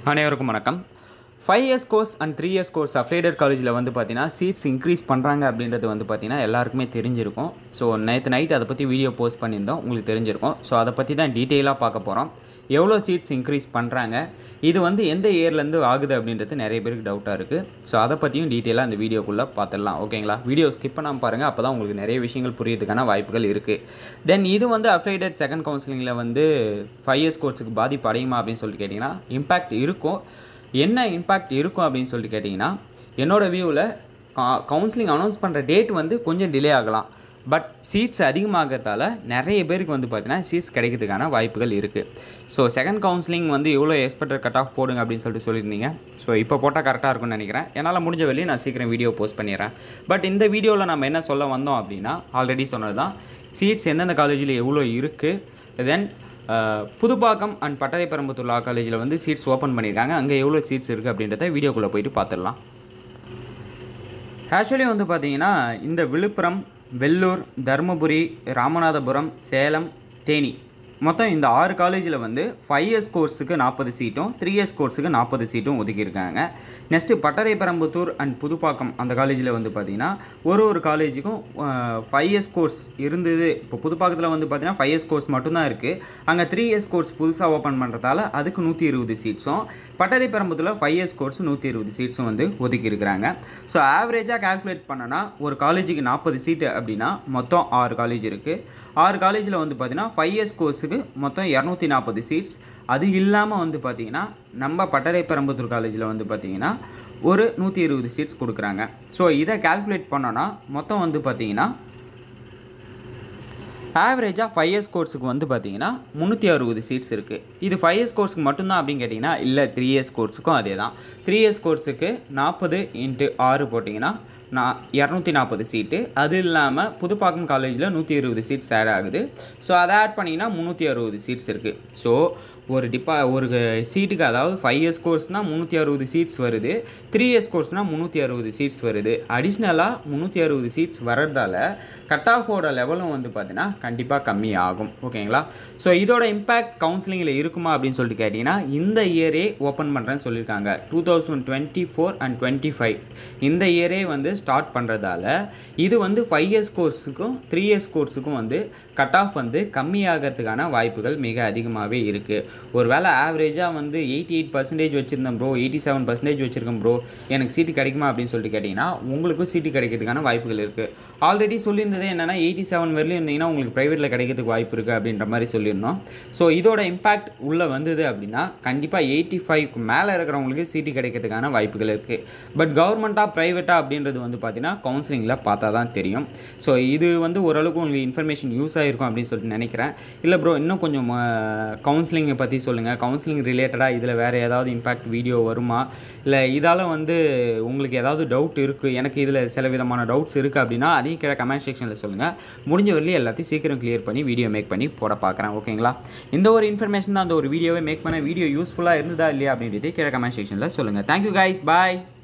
அனைவருக்கும் வணக்கம் five years course and three years course affiliated காலேஜில் வந்து பார்த்தீங்கன்னா சீட்ஸ் இன்க்ரீஸ் பண்ணுறாங்க அப்படின்றது வந்து பார்த்தீங்கன்னா எல்லாருக்குமே தெரிஞ்சிருக்கும் ஸோ நேற்று நைட் அதை பற்றி வீடியோ போஸ்ட் பண்ணியிருந்தோம் உங்களுக்கு தெரிஞ்சிருக்கும் ஸோ அதை பற்றி தான் டீட்டெயிலாக பார்க்க போகிறோம் எவ்வளோ சீட்ஸ் இன்க்ரீஸ் பண்ணுறாங்க இது வந்து எந்த இயர்லேருந்து ஆகுது அப்படின்றது நிறைய பேருக்கு டவுட்டாக இருக்குது ஸோ அதை பற்றியும் டீட்டெயிலாக இந்த வீடியோக்குள்ளே பார்த்துடலாம் ஓகேங்களா வீடியோ ஸ்கிப் பண்ணாமல் பாருங்கள் அப்போ தான் உங்களுக்கு நிறைய விஷயங்கள் புரியறதுக்கான வாய்ப்புகள் இருக்குது தென் இது வந்து அஃப்லேடட் செகண்ட் கவுன்சிலிங்கில் வந்து ஃபைவ் இயர்ஸ் கோர்ஸுக்கு பாதிப்பு அடையுமா அப்படின்னு சொல்லிட்டு கேட்டிங்கன்னா இம்பேக்ட் இருக்கும் என்ன இம்பேக்ட் இருக்கும் அப்படின்னு சொல்லிட்டு கேட்டிங்கன்னா என்னோடய வியூவில் கவுன்சிலிங் அனௌன்ஸ் பண்ணுற டேட் வந்து கொஞ்சம் டிலே ஆகலாம் பட் சீட்ஸ் அதிகமாகறதால நிறைய பேருக்கு வந்து பார்த்தீங்கன்னா சீட்ஸ் கிடைக்கிறதுக்கான வாய்ப்புகள் இருக்குது ஸோ செகண்ட் கவுன்சிலிங் வந்து எவ்வளோ எக்ஸ்பெக்டட் கட் ஆஃப் போடுங்க அப்படின்னு சொல்லிட்டு சொல்லியிருந்தீங்க ஸோ இப்போ போட்டால் கரெக்டாக இருக்கும்னு நினைக்கிறேன் என்னால் முடிஞ்ச வெளியே நான் சீக்கிரம் வீடியோ போஸ்ட் பண்ணிடுறேன் பட் இந்த வீடியோவில் நம்ம என்ன சொல்ல வந்தோம் அப்படின்னா ஆல்ரெடி சொன்னது தான் சீட்ஸ் எந்தெந்த காலேஜில் எவ்வளோ இருக்குது தென் புதுப்பாக்கம் அண்ட் பட்டறைப்பரம்பத்தூர் லா காலேஜில் வந்து சீட்ஸ் ஓப்பன் பண்ணியிருக்காங்க அங்கே எவ்வளோ சீட்ஸ் இருக்குது அப்படின்றத வீடியோக்குள்ளே போயிட்டு பார்த்துடலாம் ஆக்சுவலி வந்து பார்த்தீங்கன்னா இந்த விழுப்புரம் வெள்ளூர் தருமபுரி ராமநாதபுரம் சேலம் தேனி மொத்தம் இந்த ஆறு காலேஜில் வந்து ஃபைவ் இயர்ஸ் கோர்ஸுக்கு நாற்பது சீட்டும் த்ரீ இயர்ஸ் கோர்ஸுக்கு நாற்பது சீட்டும் ஒதுக்கியிருக்காங்க நெக்ஸ்ட்டு பட்டறைப்பரம்புத்தூர் அண்ட் புதுப்பாக்கம் அந்த காலேஜில் வந்து பார்த்திங்கன்னா ஒரு ஒரு காலேஜுக்கும் ஃபைவ் இயர்ஸ் கோர்ஸ் இருந்தது இப்போ புதுப்பாக்கத்தில் வந்து பார்த்திங்கன்னா ஃபைவ் இயர்ஸ் கோர்ஸ் மட்டும்தான் இருக்குது அங்கே த்ரீ இயர்ஸ் கோர்ஸ் புதுசாக ஓப்பன் பண்ணுறதால அதுக்கு நூற்றி இருபது சீட்ஸும் பட்டறைப்பரம்புத்தில் ஃபைவ் இயர்ஸ் கோர்ஸ் நூற்றி இருபது சீட்ஸும் வந்து ஒதுக்கியிருக்கிறாங்க ஸோ ஆவரேஜாக கால்குலேட் பண்ணனா ஒரு காலேஜுக்கு நாற்பது சீட்டு அப்படின்னா மொத்தம் ஆறு காலேஜ் இருக்குது ஆறு காலேஜில் வந்து பார்த்திங்கன்னா ஃபைவ் இயர்ஸ் கோர்ஸுக்கு மொத்தம் இரநூத்தி நாற்பது சீட்ஸ் அது இல்லாமல் வந்து பார்த்திங்கன்னா நம்ம பட்டறைப்பரம்புத்தூர் காலேஜில் வந்து பார்த்திங்கன்னா ஒரு நூற்றி இருபது சீட்ஸ் கொடுக்குறாங்க ஸோ இதை கால்குலேட் பண்ணோன்னா மொத்தம் வந்து பார்த்திங்கன்னா ஆவரேஜாக ஃபைவ் இயர்ஸ் கோர்ஸுக்கு வந்து பார்த்தீங்கன்னா முந்நூற்றி அறுபது சீட்ஸ் இருக்குது இது ஃபைவ் இயர்ஸ் கோர்ஸுக்கு மட்டும்தான் அப்படின்னு கேட்டிங்கன்னா இல்லை த்ரீ இயர்ஸ் கோர்ஸுக்கும் அதே தான் த்ரீ இயர்ஸ் கோர்ஸுக்கு நாற்பது இன்ட்டு ஆறு போட்டிங்கன்னா நான் இரநூத்தி நாற்பது சீட்டு அது இல்லாமல் புதுப்பாக்கம் காலேஜில் நூற்றி இருபது சீட்ஸ் ஆட் ஆகுது ஸோ அதை ஆட் பண்ணிங்கன்னா முந்நூற்றி அறுபது சீட்ஸ் இருக்குது ஸோ ஒரு டிப்பா ஒரு சீட்டுக்கு அதாவது ஃபைவ் இயர்ஸ் கோர்ஸ்னால் முந்நூற்றி அறுபது சீட்ஸ் வருது த்ரீ இயர்ஸ் கோர்ஸ்னால் முந்நூற்றி அறுபது சீட்ஸ் வருது அடிஷ்னலாக முந்நூற்றி அறுபது சீட்ஸ் வர்றதால கட் ஆஃபோட லெவலும் வந்து பார்த்தீங்கன்னா கண்டிப்பாக கம்மி ஆகும் ஓகேங்களா ஸோ இதோட இம்பேக்ட் கவுன்சிலிங்கில் இருக்குமா அப்படின்னு சொல்லிட்டு கேட்டிங்கன்னா இந்த இயரே ஓப்பன் பண்ணுறேன்னு சொல்லியிருக்காங்க two thousand twenty four and twenty five இந்த இயரே வந்து ஸ்டார்ட் பண்ணுறதால இது வந்து ஃபைவ் இயர்ஸ் கோர்ஸுக்கும் த்ரீ இயர்ஸ் கோர்ஸுக்கும் வந்து கட் ஆஃப் வந்து கம்மியாகிறதுக்கான வாய்ப்புகள் மிக அதிகமாகவே இருக்குது ஒரு வேளை ஆவரேஜாக வந்து எயிட்டி எயிட் பர்சன்டேஜ் வச்சுருந்தேன் ப்ரோ எயிட்டி செவன் பர்சன்டேஜ் வச்சுருக்கேன் ப்ரோ எனக்கு சீட்டு கிடைக்குமா அப்படின்னு சொல்லிட்டு கேட்டிங்கன்னா உங்களுக்கும் சீட்டு கிடைக்கிறதுக்கான வாய்ப்புகள் இருக்குது ஆல்ரெடி சொல்லியிருந்தது என்னென்னா எயிட்டி செவன் வரலையும் இருந்தீங்கன்னா உங்களுக்கு ப்ரைவேட்டில் கிடைக்கிறதுக்கு வாய்ப்பு இருக்குது அப்படின்ற மாதிரி சொல்லியிருந்தோம் ஸோ இதோட இம்பாக்ட் உள்ளே வந்தது அப்படின்னா கண்டிப்பாக எயிட்டி ஃபைவ்க்கு மேலே இருக்கிறவங்களுக்கு சீட்டு கிடைக்கிறதுக்கான வாய்ப்புகள் இருக்குது பட் கவர்மெண்ட்டாக ப்ரைவேட்டாக அப்படின்றது வந்து பார்த்தீங்கன்னா கவுன்சிலிங்கில் பார்த்தா தான் தெரியும் ஸோ இது வந்து ஓரளவுக்கு உங்களுக்கு இன்ஃபர்மேஷன் யூஸ் ஆகிருக்கும் அப்படின்னு சொல்லிட்டு நினைக்கிறேன் இல்லை ப்ரோ இன்னும் கொஞ்சம் கவுன்சிலிங்கை பற்றி சொல்லுங்கள் கவுன்சிலிங் ரிலேட்டடாக இதில் வேறு ஏதாவது இம்பாக்ட் வீடியோ வருமா இல்லை இதால் வந்து உங்களுக்கு ஏதாவது டவுட் இருக்குது எனக்கு இதில் சில விதமான டவுட்ஸ் இருக்குது அப்படின்னா அதையும் கீழே கமெண்ட் செக்ஷனில் சொல்லுங்கள் முடிஞ்ச வரலையும் எல்லாத்தையும் சீக்கிரம் கிளியர் பண்ணி வீடியோ மேக் பண்ணி போட பார்க்குறேன் ஓகேங்களா இந்த ஒரு இன்ஃபர்மேஷன் தான் அந்த ஒரு வீடியோவை மேக் பண்ண வீடியோ யூஸ்ஃபுல்லாக இருந்ததா இல்லையா அப்படின்றதே கீழே கமெண்ட் செக்ஷனில் சொல்லுங்கள் தேங்க்யூ கைஸ் பாய்